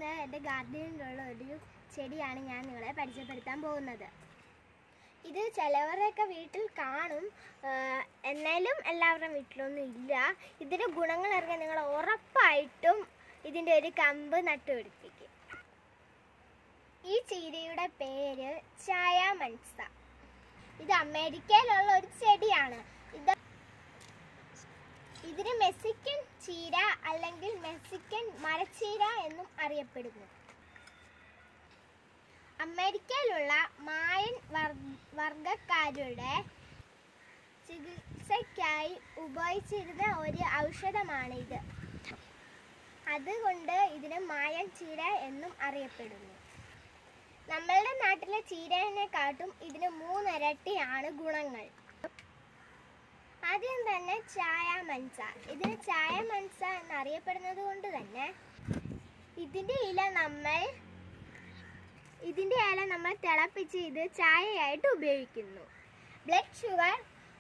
ഇന്ന് എൻ്റെ ഗാർഡനിലുള്ള ഒരു ചെടിയാണ് ഞാൻ നിങ്ങളെ പരിചയപ്പെടുത്താൻ പോകുന്നത് ഇത് ചിലവരൊക്കെ വീട്ടിൽ കാണും ആ, എന്നാലും എല്ലാവരുടെയും വീട്ടിലൊന്നും ഇല്ല ഇതിൻ്റെ ഗുണങ്ങൾ അറിയാൻ നിങ്ങൾ ഉറപ്പായിട്ടും ഇതിൻ്റെ ഒരു കമ്പ് നട്ടുപിടിപ്പിക്കും ഈ ചീരയുടെ പേര് ചായ മൻസ ഇത് അമേരിക്കയിലുള്ള ഒരു ചെടിയാണ് ഇത് ഇതിന് മെക്സിക്കൻ ചീര അല്ലെങ്കിൽ മെക്സിക്കൻ മരച്ചീര എന്നും അറിയപ്പെടുന്നു അമേരിക്കയിലുള്ള മായൻ വർ- വർഗക്കാരുടെ ചികിത്സയ്ക്കായി ഉപയോഗിച്ചിരുന്ന ഒരു ഔഷധമാണിത് അതുകൊണ്ട് ഇതിന് മായൻ ചീര എന്നും അറിയപ്പെടുന്നു നമ്മളുടെ നാട്ടിലെ ചീരേനെക്കാട്ടും ഇതിന് മൂന്നിരട്ടിയാണ് ഗുണങ്ങൾ ആദ്യം തന്നെ ചായ മൻസ ഇതിന് ചായ മൻസ എന്നറിയപ്പെടുന്നത് കൊണ്ട് തന്നെ ഇതിന്റെ ഇല നമ്മൾ ഇതിന്റെ ഇല നമ്മൾ തിളപ്പിച്ച് ഇത് ചായയായിട്ട് ഉപയോഗിക്കുന്നു blood sugar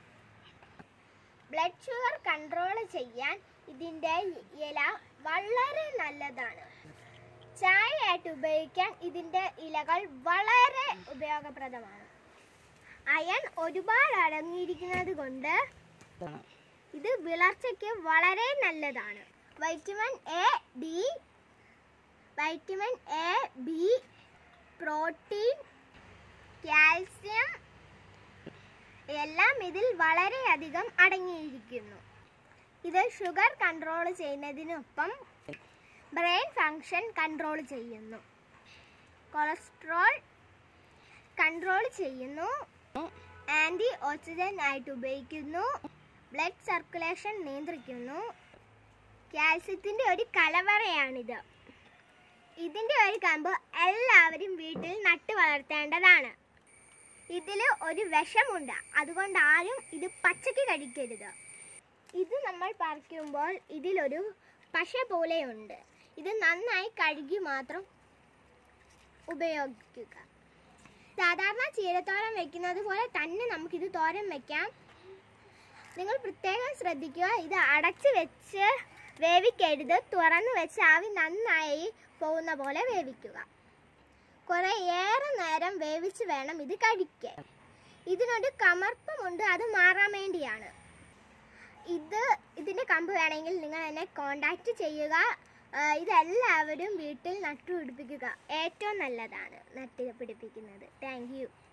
blood sugar control ചെയ്യാൻ ഇതിന്റെ ഇല വളരെ നല്ലതാണ് ചായയായിട്ട് ഉപയോഗിക്കാൻ ഇതിന്റെ ഇലകൾ വളരെ ഉപയോഗപ്രദമാണ് അയൺ ഒരുപാട് അടങ്ങിയിരിക്കുന്നത് കൊണ്ട് ഇത് വിളർച്ചയ്ക്ക് വളരെ നല്ലതാണ് vitamin A D vitamin A B protein calcium എല്ലാം ഇതിൽ വളരെയധികം അടങ്ങിയിരിക്കുന്നു ഇത് ഷുഗർ കൺട്രോൾ ചെയ്യുന്നതിനൊപ്പം ബ്രെയിൻ ഫങ്ഷൻ കൺട്രോൾ ചെയ്യുന്നു കൊളസ്ട്രോൾ കൺട്രോൾ ചെയ്യുന്നു ആൻറ്റി ഓക്സിഡൻ ആയിട്ട് ഉപയോഗിക്കുന്നു ബ്ലഡ് സർക്കുലേഷൻ നിയന്ത്രിക്കുന്നു കാൽസ്യത്തിൻ്റെ ഒരു കലവറയാണിത് ഇതിൻ്റെ ഒരു കമ്പ് എല്ലാവരും വീട്ടിൽ നട്ടു വളർത്തേണ്ടതാണ് ഇതിൽ ഒരു വിഷമുണ്ട് അതുകൊണ്ട് ആരും ഇത് പച്ചക്ക് കഴിക്കരുത് ഇത് നമ്മൾ പറിക്കുമ്പോൾ ഇതിലൊരു പശ പോലെയുണ്ട് ഇത് നന്നായി കഴുകി മാത്രം ഉപയോഗിക്കുക സാധാരണ ചീരത്തോരൻ വെക്കുന്നത് പോലെ തന്നെ നമുക്കിത് തോരൻ വെക്കാം നിങ്ങൾ പ്രത്യേകം ശ്രദ്ധിക്കുക ഇത് അടച്ച് വെച്ച് വേവിക്കരുത് തുറന്ന് വെച്ച് ആവി നന്നായി പോകുന്ന പോലെ വേവിക്കുക കുറേ ഏറെ നേരം വേവിച്ച് വേണം ഇത് കഴിക്കാൻ ഇതിനൊരു കമർപ്പമുണ്ട് അത് മാറാൻ വേണ്ടിയാണ് ഇത് ഇതിൻ്റെ കമ്പ് വേണമെങ്കിൽ നിങ്ങൾ എന്നെ കോണ്ടാക്റ്റ് ചെയ്യുക ആ, ഇതെല്ലാവരും വീട്ടിൽ നട്ടുപിടിപ്പിക്കുക ഏറ്റവും നല്ലതാണ് നട്ടുപിടിപ്പിക്കുന്നത് താങ്ക് യു